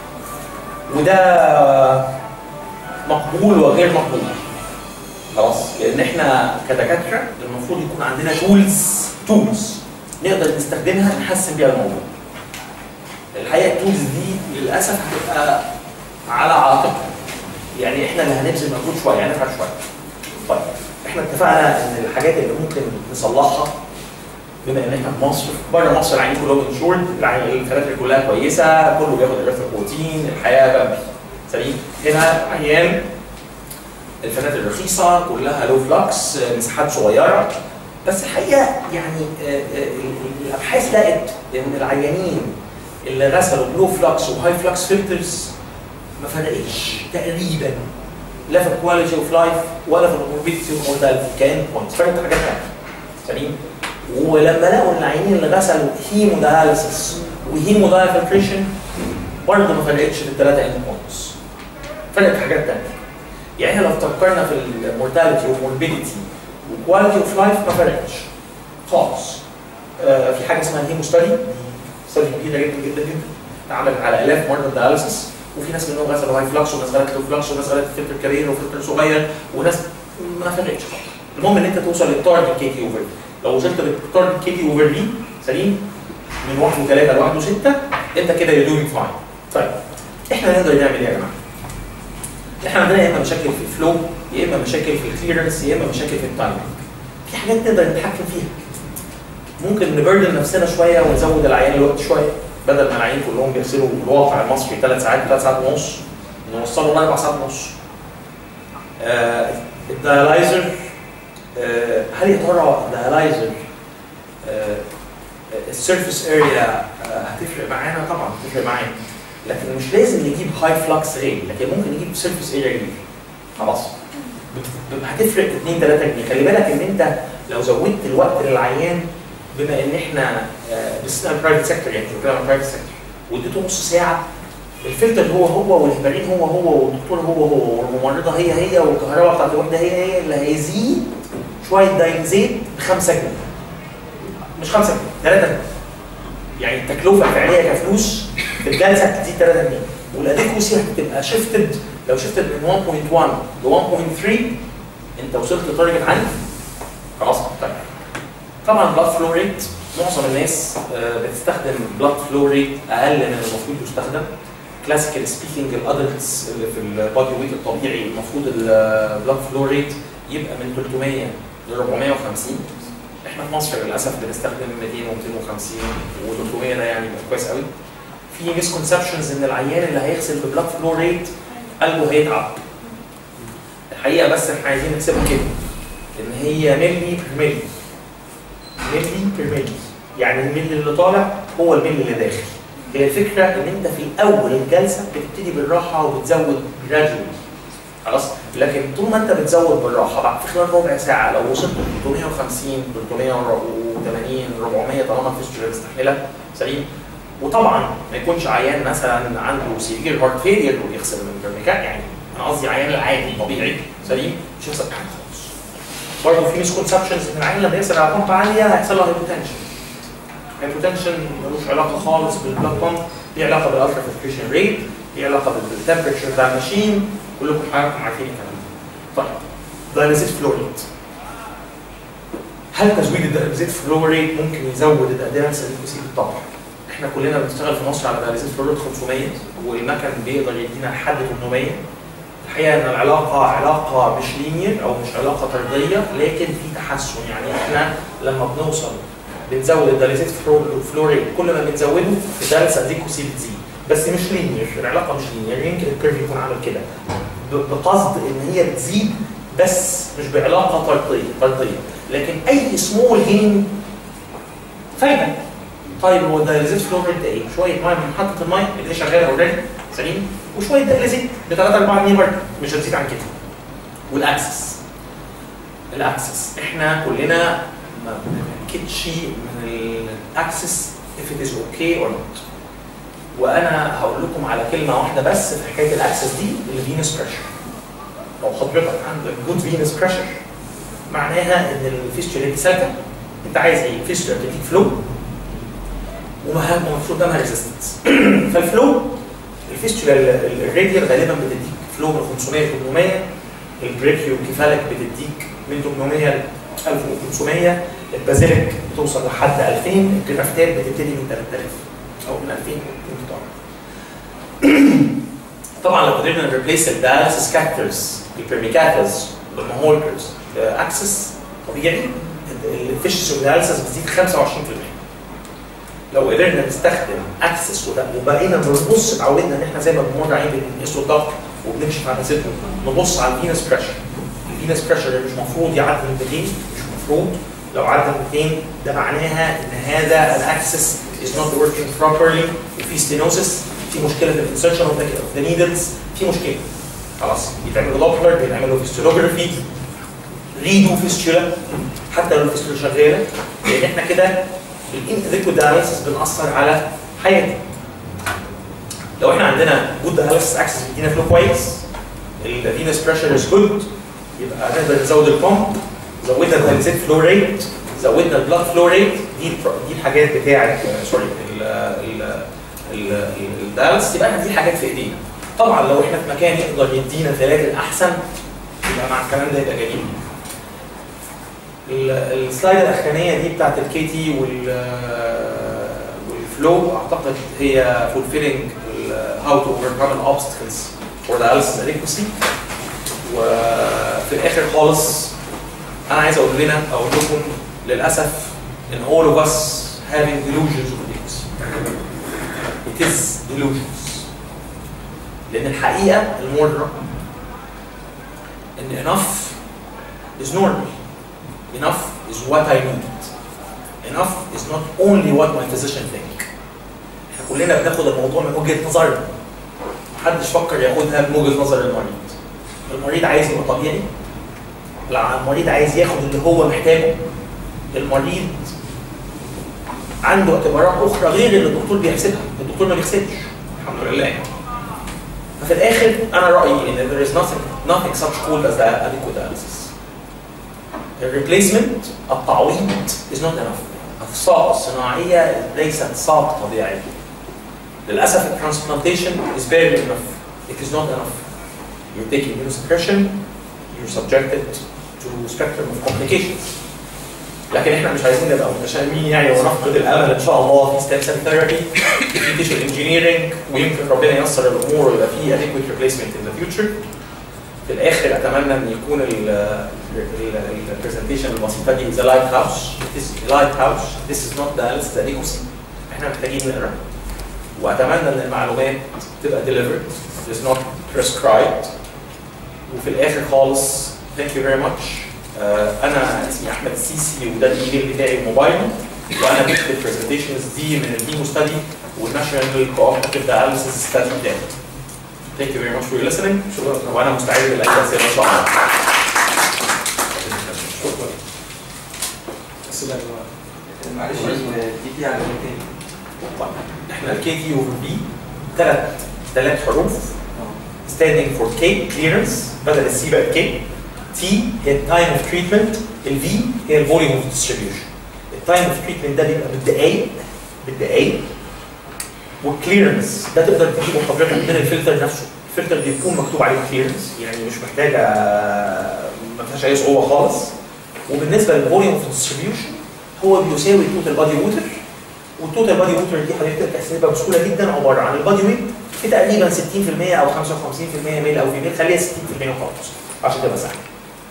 وده مقبول وغير مقبول خلاص لان احنا كدكاتره المفروض يكون عندنا تولز تولز نقدر نستخدمها نحسن بيها الموضوع الحقيقه التولز دي للاسف هتبقى على عاتقنا يعني احنا اللي هنبذل مجهود شويه هنتعب شويه طيب احنا اتفقنا ان الحاجات اللي ممكن نصلحها بما ان احنا في مصر بره مصر العيانين كلهم انشورد الفلاتر كلها كويسه كله بياخد البروتين الحياه بقى سليم هنا عيان الفلاتر رخيصه كلها لو فلكس مساحات صغيره بس الحقيقه يعني آه، آه، الابحاث لقت ان العيانين اللي غسلوا لو فلكس وهاي فلكس فلترز ما فرقتش تقريبا لا في الكواليتي اوف لايف ولا في الموربيديتي والمورتاليتي كان بوينت فرقت حاجات ثانيه سليم ولما لقوا ان العيانين اللي غسلوا هيمو داياليسيس وهيمو دايفلتريشن برضه ما فرقتش في الثلاثه اند بوينتس فرقت في حاجات ثانيه يعني احنا لو فكرنا في المورتاليتي والموربيديتي والكواليتي اوف لايف ما فرقتش خالص آه في حاجه اسمها الهيمو ستادي ستادي كبيره جدا جدا جدا اتعملت على الاف مرضى داياليسيس وفي ناس منهم غسلوا هاي فلكس وناس غسلت لو فلكس وناس غسلت فلتر كبير وفلتر صغير وناس ما فرقتش خالص المهم ان انت توصل للتارجت كي تي اوفر لو وصلت للتارجت كي تي اوفر دي سليم من 1 و3 ل 1 و6 انت كده يو دوينج فاين طيب احنا نقدر نعمل ايه يا جماعه؟ احنا عندنا يا اما مشاكل في الفلو يا اما مشاكل في الكليرنس يا اما مشاكل في التايمنج في حاجات نقدر نتحكم فيها ممكن نبردن نفسنا شويه ونزود العيان الوقت شويه بدل ما العيان كلهم بيغسلوا الواقع المصري ثلاث ساعات ثلاث ساعات ونص نوصلهم اربع ساعات ونص آه الدايلايزر آه هل يا ترى الدايلايزر آه السيرفيس اريا هتفرق معانا طبعا هتفرق معانا لكن مش لازم نجيب هاي فلكس غالي لكن ممكن نجيب سيرفيس اريا كبير خلاص بت- هتفرق 2 3 جنيه خلي بالك ان انت لو زودت الوقت للعيان بما ان احنا آه، بس برايفت سيكتور يعني بنتكلم عن برايفت سيكتور واديته نص ساعه الفلتر هو هو والهبارين هو هو والدكتور هو هو والممرضه هي هي والكهرباء بتاعت الوحده هي هي اللي هيزيد شويه دايلزيت ب 5 جنيه مش 5 جنيه 3 جنيه يعني التكلفه الفعليه كفلوس في الجلسه هتزيد 3 جنيه والاديكوسي هتبقى شيفتد لو شيفتد من 1.1 ل 1.3 انت وصلت لتارجت عالي خلاص طيب طبعا البلاد فلو ريت معظم الناس آه، بتستخدم بلاد فلو ريت اقل من المفروض يستخدم كلاسيكال سبيكينج الادلتس اللي في البادي ويت الطبيعي المفروض البلاد فلو ريت يبقى من 300 ل 450 احنا في مصر للاسف بنستخدم 200 و250 و300 ده يعني بيبقى كويس قوي في مسكونسبشنز ان العيان اللي هيغسل ببلاد فلو ريت قلبه هيتعب الحقيقه بس احنا عايزين نحسبها كده ان هي ملي بير ملي ملي بير ملي يعني الملي اللي طالع هو الملي اللي داخل هي الفكره ان انت في اول الجلسه بتبتدي بالراحه وبتزود جرادولي خلاص لكن طول ما انت بتزود بالراحه بعد في خلال ربع ساعه لو وصلت ل 350 380 400 طالما الفيستولا مستحمله سليم وطبعا ما يكونش عيان مثلا عنده سيفير هارت فيلير ويغسل من برميكان يعني انا قصدي عيان العادي طبيعي سليم مش هيحصل حاجه خالص برضه في مسكونسبشنز ان العيان لما يغسل على بامب عاليه هيحصل له هايبوتنشن هايبوتنشن ملوش علاقه خالص بالبلاد بامب ليه علاقه بالالترا فلتريشن ريت ليه علاقه بالتمبرتشر بتاع الماشين كلكم حضراتكم عارفين الكلام ده طيب دايلازيت فلوريت هل تزويد الدايلازيت فلوريت ممكن يزود الاداء السليكوسيد طبعا احنا كلنا بنشتغل في مصر على دايلازيت فلوريت 500 والمكن بيقدر يدينا لحد 800 الحقيقه ان العلاقه علاقه مش لينير او مش علاقه طرديه لكن في تحسن يعني احنا لما بنوصل بنزود الدايلازيت فلوريت كل ما بنزوده الدالسه دي كوسي بتزيد بس مش لينير العلاقه مش لينير يمكن الكيرف يكون عامل كده ب- بقصد ان هي بتزيد بس مش بعلاقه طرديه طرديه لكن اي سمول جين فايده طيب هو الدايلازيت فلوريت ده ايه؟ شويه ميه من محطه الميه اللي شغاله اوريدي سليم وشويه دايلازيت ب 3 4 جنيه برضه مش هتزيد عن كده والاكسس الاكسس احنا كلنا ما بنتاكدش من الاكسس if it is okay or not وانا هقول لكم على كلمه واحده بس في حكايه الاكسس دي الفينس بريشر لو حضرتك عندك جود فينس بريشر معناها ان الفيستولا دي سالكه انت عايز ايه؟ فيستولا بتديك فلو وما المفروض ده ريزيستنس فالفلو الفيستولا ال- الراديال غالبا بتديك فلو من 500 ل 800 البريكيو كيفالك بتديك من 800 ل 1500 البازيليك بتوصل لحد 2000 الجرافتات بتبتدي من 3000 او من 2000 ممكن طبعا طبعا لو قدرنا نريبليس الدايلسيس كاكترز البرميكاترز المهولكرز اكسس طبيعي الفيشس والدايلسيس بتزيد 25% لو قدرنا نستخدم اكسس وده وبقينا بنبص اتعودنا ان احنا زي ما بنمر عليه بنقيس له الضغط وبنكشف على صدره نبص على الفينس بريشر الفينس بريشر اللي مش المفروض يعدي من 200 مش المفروض لو عدى 200 ده معناها ان هذا الاكسس is not working properly وفي ستينوسس في مشكله في الانسرشن اوف ذا نيدلز في مشكله خلاص بيتعمل له دوبلر بيتعمل له فيستولوجرافي ريدو فيستولا حتى لو الفيستولا شغاله لان احنا كده بالانتريكو دايلسيس بنأثر على حياته لو احنا عندنا جود دايلسيس اكسس بيدينا فلو كويس الفينس بريشر از جود يبقى نقدر نزود البامب زودنا الدايلسيت فلو ريت زودنا البلاد فلو ريت دي البر- دي الحاجات بتاعت سوري الدايلسيس يبقى احنا دي الحاجات في ايدينا طبعا لو احنا في مكان يقدر يدينا ثلاثه الاحسن يبقى مع الكلام ده يبقى جميل ال- السلايد الاخرانيه دي بتاعت الكي تي وال والفلو اعتقد هي fulfilling ال- how to overcome the obstacles for the dialysis adequacy وفي الاخر خالص انا عايز اقول لنا اقول لكم للاسف ان all of us having delusions of adequacy it is delusions لان الحقيقه المره ان enough is normal enough is what I need enough is not only what my physician think احنا كلنا بناخد الموضوع من وجهه نظرنا محدش فكر ياخدها من وجهه نظر المريض المريض عايز يبقى طبيعي لا المريض عايز ياخد اللي هو محتاجه المريض عنده اعتبارات اخرى غير اللي الدكتور بيحسبها الدكتور ما بيحسبش الحمد لله يعني ففي الاخر انا رايي ان there is nothing nothing such called as the adequate dialysis الريبليسمنت التعويض is not enough الصاق الصناعيه ليست صاق طبيعي للاسف الترانسبلانتيشن is barely enough it is not enough you're taking immunosuppression you're subjected to spectrum of complications لكن احنا مش عايزين نبقى متشائمين يعني ونفقد الامل ان شاء الله في ستيم سيل ثيرابي في تيشو انجينيرنج ويمكن ربنا ييسر الامور ويبقى في adequate replacement in the future في الاخر اتمنى ان يكون البرزنتيشن البسيطه دي ذا لايت هاوس لايت هاوس ذيس از نوت dialysis adequacy احنا محتاجين نقرا واتمنى ان المعلومات تبقى delivered is not prescribed وفي الاخر خالص thank you very much آه، انا اسمي احمد السيسي وده الايميل بتاعي وموبايلي وانا جبت البرزنتيشنز دي من الهيمو ستادي والناشونال كوبرتيف داياليسيس ستادي بتاعي Thank you very much for your listening شكرا وانا مستعد لاي اسئله ان شاء الله شكرا اسئله يا جماعه معلش دي دي على تاني طيب احنا الكي تي اوفر بي ثلاث ثلاث حروف standing for K clearance بدل السي بقت K T هي التايم اوف تريتمنت الفي هي الفوليوم اوف ديستريبيوشن التايم اوف تريتمنت ده بيبقى بالدقايق بالدقايق والكليرنس ده تقدر تجيبه حضرتك من الفلتر نفسه الفلتر بيكون مكتوب عليه كليرنس يعني مش محتاجه ما فيهاش اي صعوبه خالص وبالنسبه للفوليوم اوف ديستريبيوشن هو بيساوي التوتال بادي ووتر والتوتال بادي ووتر دي حضرتك تحسبها بسهوله جدا عباره عن البادي ويت في تقريبا 60% او 55% ميل او فيميل خليها 60% وخلاص عشان تبقى سهله.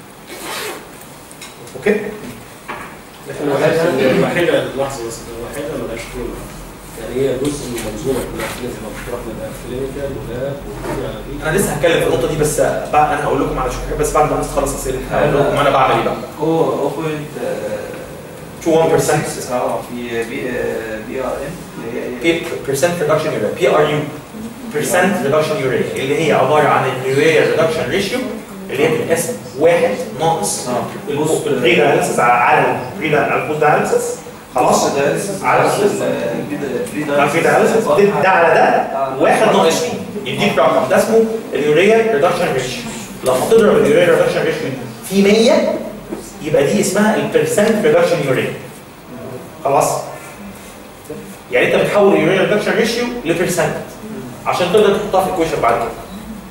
اوكي؟ لكن الوحيده الوحيده لحظه بس الوحيده ملهاش قيمه يعني هي جزء من المنظومه كلها لازم تروح لده كلينيكال وده وكده على دي انا لسه هتكلم في النقطه دي بس بقى انا هقول لكم على شويه بس بعد ما الناس تخلص اسئله هقول لكم انا بعمل ايه بقى. هو اوبوينت 2 1% اه في بي بي ار ام اللي هي percent reduction urea بي ار يو percent reduction urea اللي هي عباره عن اليوريا reduction ratio اللي هي بتتقسم واحد ناقص البري داياليسيس على البري على البوست داياليسيس خلاص على البوست على البري داياليسيس ده على ده واحد ناقص فيه يديك رقم ده اسمه اليوريا ريدكشن ريشيو لما تضرب اليوريا ريدكشن ريشيو في 100 يبقى دي اسمها البرسنت ريدكشن يوريا خلاص يعني انت بتحول اليوريا ريدكشن ريشيو لبرسنت عشان تقدر تحطها في الكويشن بعد كده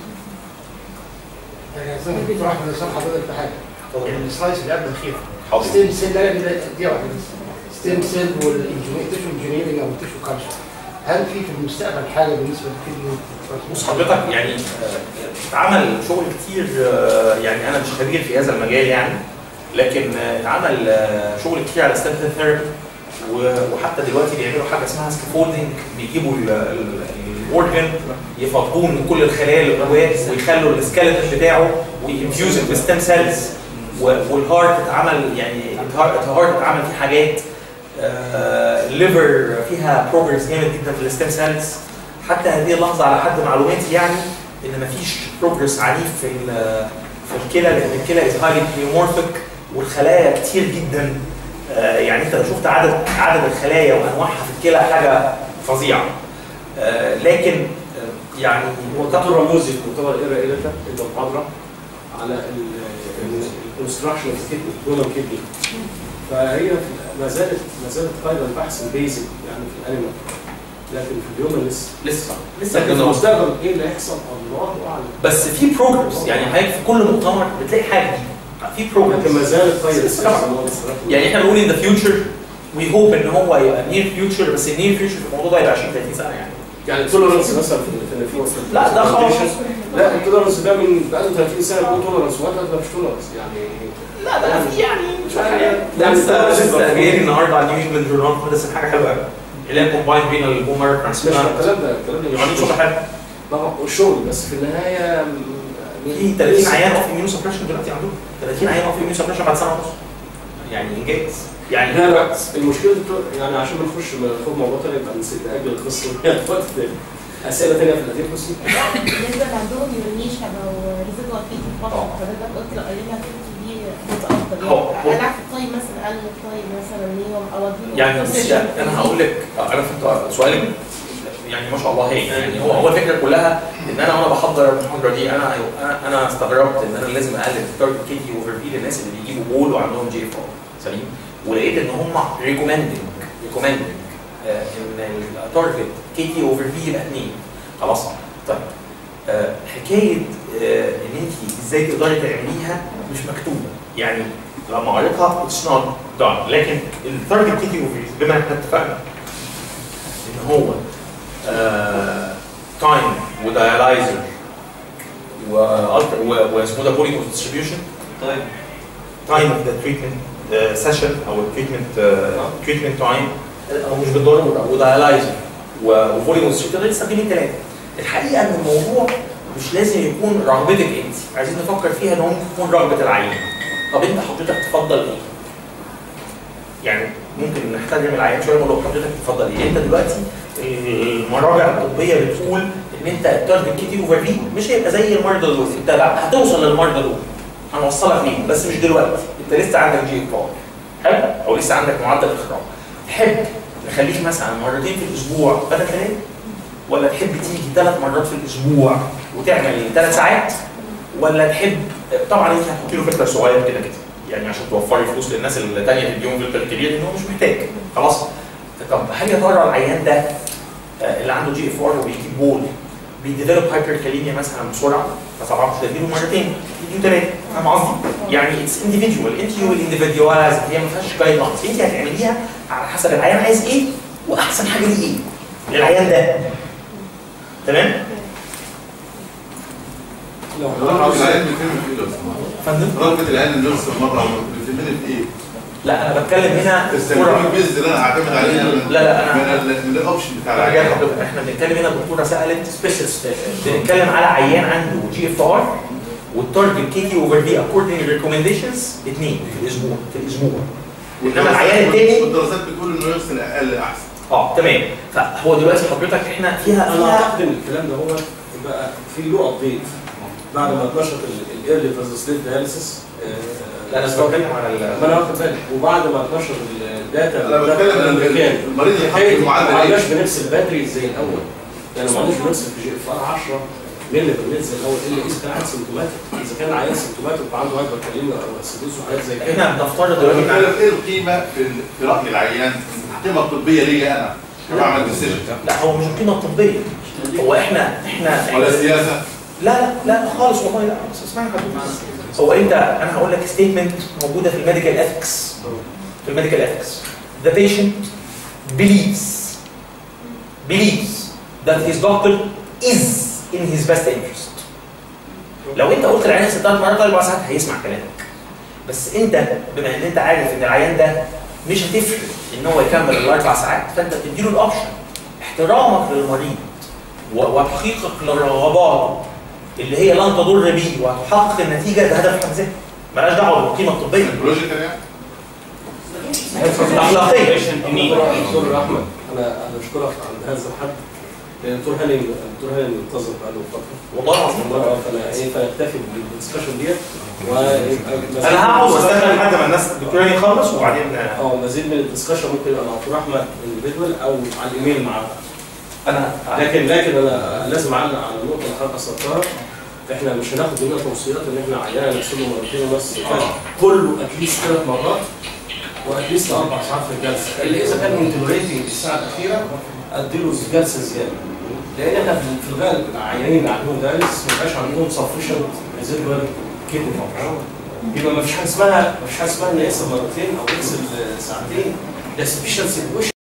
يعني زي ما كنت راح من شرح حضرتك بحاجه يعني السلايس اللي قبل الاخير حاضر ستيم سيل ده دي دي واحده بس ستيم سيل والتيشو انجينيرنج او التيشو كالشر هل في في المستقبل حاجه بالنسبه للكدني بص حضرتك يعني آه، اتعمل شغل كتير آه، يعني انا مش خبير في هذا المجال يعني لكن آه، اتعمل آه، شغل كتير على ستيم ثيرابي وحتى دلوقتي بيعملوا حاجه اسمها سكافولدنج بيجيبوا الاورجن يفضوه من كل الخلايا اللي جواه ويخلوا السكeleton بتاعه وينفيوز بستيم سيلز والهارت اتعمل يعني الهارت الهارت اتعمل فيه حاجات الليفر فيها بروجرس جامد جدا في الستيم سيلز حتى هذه اللحظه على حد معلوماتي يعني ان مفيش بروجرس عنيف في ال- في الكلى لان الكلى از هايلي بليومورفيك والخلايا كتير جدا آه، يعني انت لو شفت عدد عدد الخلايا وانواعها في الكلى حاجه فظيعه آه، لكن آه، يعني هو كابتن رموزي في مؤتمر ايرا ايرا ادى محاضره على الكونستراكشن اوف كيدني دونر كيدني فهي في- ما زالت ما زالت قايمه البحث البيزك يعني في الانيمال لكن في الهيومن لسه لسه لسه لكن في كده. المستقبل ايه اللي هيحصل الله اعلم بس في بروجرس يعني حضرتك في كل مؤتمر بتلاقي حاجه جديده في لكن ما بروجرس زالت قايمه لسه طبعا. يعني احنا بنقول ان ذا فيوتشر وي هوب ان هو يبقى نير فيوتشر بس النير فيوتشر في الموضوع ده يبقى 20 30 سنه يعني يعني التولرنس مثلا في في في لا ده خلاص لا التولرنس ده من بقاله 30 سنه بيقول تولرنس وقت ده مش تولرنس يعني لا ده في يعني مش عارف يعني يعني لسه ده- لسه جاي النهارده على نيو انجلاند جورنال ميديسن حاجه حلوه قوي اللي هي كومباين بين البومر مش ترانسبلانت الكلام ده الكلام ده يعني مش شغل حلو طبعا والشغل بس في النهايه في 30 عيان اوف اميونو سبريشن دلوقتي عندهم 30 عيان اوف اميونو سبريشن بعد سنه ونص يعني انجاز يعني لا لا المشكله دكتور يعني عشان ما نخش ناخد موضوع تاني يبقى نسيب ناجل القصه وقت تاني. اسئله تانيه في القديم بس بالنسبه اللي عندهم يورينيشن او ريزيدوال فيت في البطن حضرتك قلت لو قلنا دي جزء افضل هو- هو- يعني العب في الطيب مثلا اقل من الطيب مثلا ليهم او اديهم يعني بص يعني انا هقول لك انا فهمت سؤالك يعني ما شاء الله هيك يعني هو هو الفكره كلها ان انا وانا بحضر المحاضره دي انا انا انا استغربت ان انا لازم اقلل التارجت كي دي اوفر في للناس اللي بيجيبوا بول وعندهم جي اف سليم ولقيت ان هم ريكومندنج ريكومندنج ان التارجت كي تي اوفر في يبقى 2 خلاص طيب آه، حكايه آه، ان انت ازاي تقدري تعمليها مش مكتوبه يعني لما قريتها اتس نوت دان لكن التارجت كي تي اوفر بما ان احنا اتفقنا ان هو تايم ودايلايزر واسمه ده بولي ديستريبيوشن طيب تايم اوف ذا تريتمنت سيشن او التريتمنت تريتمنت تايم او مش بالضروره ودايلايزر وفوليوم ديستريبيوشن تستخدمي الثلاثه الحقيقه ان الموضوع مش لازم يكون رغبتك انت عايزين نفكر فيها ان هو ممكن يكون رغبه العيان طب انت حضرتك تفضل ايه؟ يعني ممكن نحترم العيان شويه ونقول له حضرتك تفضل ايه؟ انت دلوقتي المراجع الطبيه بتقول ان انت التارجت كيتي اوفر في مش هيبقى زي المرضى دول انت لا هتوصل للمرضى دول هنوصلك ليه بس مش دلوقتي انت لسه عندك جي اف حلو او لسه عندك معدل اخراج تحب نخليك مثلا مرتين في الاسبوع بدل ثلاثه ولا تحب تيجي ثلاث مرات في الاسبوع وتعمل ثلاث ساعات ولا تحب طبعا انت هتحط له فلتر صغير كده كده يعني عشان توفري فلوس للناس الثانيه تديهم فلتر كبير لان هو مش محتاج خلاص طب هل يا ترى العيان ده آه، اللي عنده جي اف ار وبيجيب بول بيديفلوب هايبر كاليميا مثلا بسرعه فطبعا مش هتديله مرتين تديله ثلاثه فاهم قصدي؟ يعني اتس انديفيدوال انت يو الانديفيدواليز هي ما فيهاش جايد لاينز انت هتعمليها على حسب العيان عايز ايه واحسن حاجه ليه ايه للعيان ده تمام؟ لو رغبة حضرتك العيان بتتم في ايه لو سمحت؟ فندم رغبة العيان اللي يوصل مرة بتتم في ايه؟ لا انا بتكلم هنا السيرفيك بيز اللي انا هعتمد عليه من لا، لا، أنا- من ال- من الاوبشن بتاع انا جاي العيان لحضرتك احنا بنتكلم هنا الدكتوره سالت سبيشالست بنتكلم على عيان عنده جي اف ار والتارجت كي تي اوفر في اكوردنج ريكومنديشنز اثنين في الاسبوع في الاسبوع انما العيان التاني والدراسات بتقول انه يوصل اقل احسن اه تمام فهو دلوقتي حضرتك احنا فيها انا فيها اعتقد ان الكلام ده هو بقى في له ابديت بعد ما اتنشط الايرلي فازوسليت دياليسيس لا انا مش بتكلم على ما انا واخد بالي وبعد ما اتنشر الداتا انا بتكلم ان الامريكان المريض اللي حط حكايه ما المعدل عملناش ايه؟ بنفس الباتري زي الاول يعني ما عملناش بنفس في جي اف ار 10 ملي بالميل زي الاول الا اذا كان عيان سيمتوماتيك اذا كان عيان سيمتوماتيك وعنده هايبر كاليميا او اسيدوز وحاجات زي كده احنا بنفترض انا دلوقتي بتكلم ايه القيمة في ال- في رأي العيان القيمة الطبية ليا انا أنا بعمل ديسيجن لا هو مش القيمه الطبيه هو احنا احنا ولا سياسة لا لا لا خالص والله لا بس اسمعني حضرتك هو انت انا هقول لك ستيتمنت موجوده في الميديكال اثكس في الميديكال اثكس the patient believes believes that his doctor is in his best interest لو انت قلت للعيان ست مرات اربع ساعات هيسمع كلامك بس انت بما ان انت عارف ان العيان ده مش هتفرق ان هو يكمل الاربع ساعات فانت بتديله الاوبشن احترامك للمريض و- وتحقيقك لرغباته اللي هي لن تضر بيه وتحقق النتيجه ده هدف حمزه مالهاش دعوه بالقيمه الطبيه سيكولوجيكال يعني الاخلاقيه دكتور احمد انا انا اشكرك عند هذا الحد لان الدكتور هاني الدكتور هاني منتظر بقاله فتره والله العظيم والله فانا ايه فنكتفي بالدسكشن ديت ويبقى انا هقعد واستنى لحد ما الناس الدكتور يخلص وبعدين اه مزيد من الدسكشن ممكن يبقى مع دكتور احمد انديفيدوال او على الايميل معاه انا لكن لكن انا لازم اعلق على النقطه اللي حضرتك اثرتها احنا مش هناخد منها توصيات ان احنا عيان نغسله مرتين ونص كله اتليست ثلاث مرات واتليست اربع ساعات في الجلسه الا اذا كان انتوليتنج الساعه الاخيره اديله جلسه زياده لان احنا في في الغالب العيانين اللي عندهم دايلس ما بيبقاش عندهم سفشنت ريزيدوال كيدني يبقى ما فيش حاجه اسمها ما فيش حاجه اسمها ان يغسل مرتين او يغسل ساعتين ده سفشنسي